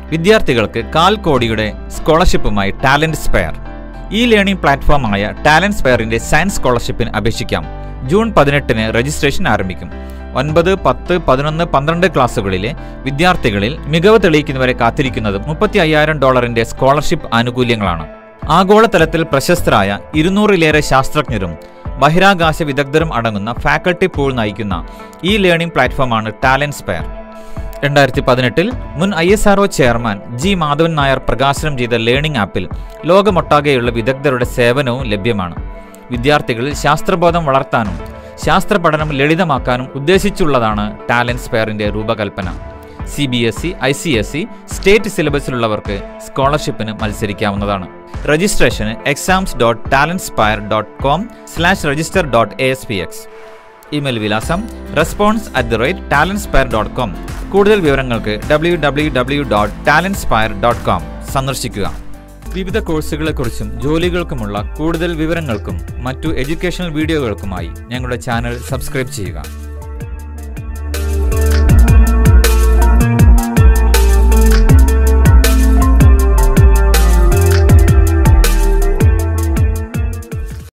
വിദ്യാർത്ഥികൾക്ക് കാൽ കോടിയുടെ സ്കോളർഷിപ്പുമായി ടാലന്റ് സ്പെയർ ഈ ലേണിംഗ് പ്ലാറ്റ്ഫോമായ ടാലന്റ് സ്പെയറിന്റെ സയൻസ് സ്കോളർഷിപ്പിന് അപേക്ഷിക്കാം ജൂൺ പതിനെട്ടിന് രജിസ്ട്രേഷൻ ആരംഭിക്കും ഒൻപത് പത്ത് പതിനൊന്ന് പന്ത്രണ്ട് ക്ലാസ്സുകളിലെ വിദ്യാർത്ഥികളിൽ മികവ് തെളിയിക്കുന്നവരെ കാത്തിരിക്കുന്നത് മുപ്പത്തി അയ്യായിരം ഡോളറിന്റെ സ്കോളർഷിപ്പ് ആനുകൂല്യങ്ങളാണ് ആഗോളതലത്തിൽ പ്രശസ്തരായ ഇരുന്നൂറിലേറെ ശാസ്ത്രജ്ഞരും ബഹിരാകാശ വിദഗ്ധരും അടങ്ങുന്ന ഫാക്കൽറ്റി പൂൾ നയിക്കുന്ന ഈ ലേണിംഗ് പ്ലാറ്റ്ഫോമാണ് ടാലന്റ് സ്പെയർ രണ്ടായിരത്തി പതിനെട്ടിൽ മുൻ I S RO chairman G Madhavan Nair പ്രകാശനം ചെയ്ത ലേണിംഗ് ആപ്പിൽ ലോകമൊട്ടാകെയുള്ള വിദഗ്ധരുടെ സേവനവും ലഭ്യമാണ് വിദ്യാർത്ഥികളിൽ ശാസ്ത്രബോധം വളർത്താനും ശാസ്ത്ര പഠനം ലളിതമാക്കാനും ഉദ്ദേശിച്ചുള്ളതാണ് ടാലന്റ് സ്പെയറിന്റെ രൂപകൽപ്പന C B S E I C S E state സിലബസിലുള്ളവർക്ക് സ്കോളർഷിപ്പിന് മത്സരിക്കാവുന്നതാണ് രജിസ്ട്രേഷന് exams dot talent spire dot com slash register dot A S P X email വിലാസം response at the rate talent spire dot com കൂടുതൽ വിവരങ്ങൾക്ക് W W W dot talent spire dot com സന്ദർശിക്കുക വിവിധ കോഴ്സുകളെക്കുറിച്ചും ജോലികൾക്കുമുള്ള കൂടുതൽ വിവരങ്ങൾക്കും മറ്റു എഡ്യൂക്കേഷണൽ വീഡിയോകൾക്കുമായി ഞങ്ങളുടെ channel subscribe ചെയ്യുക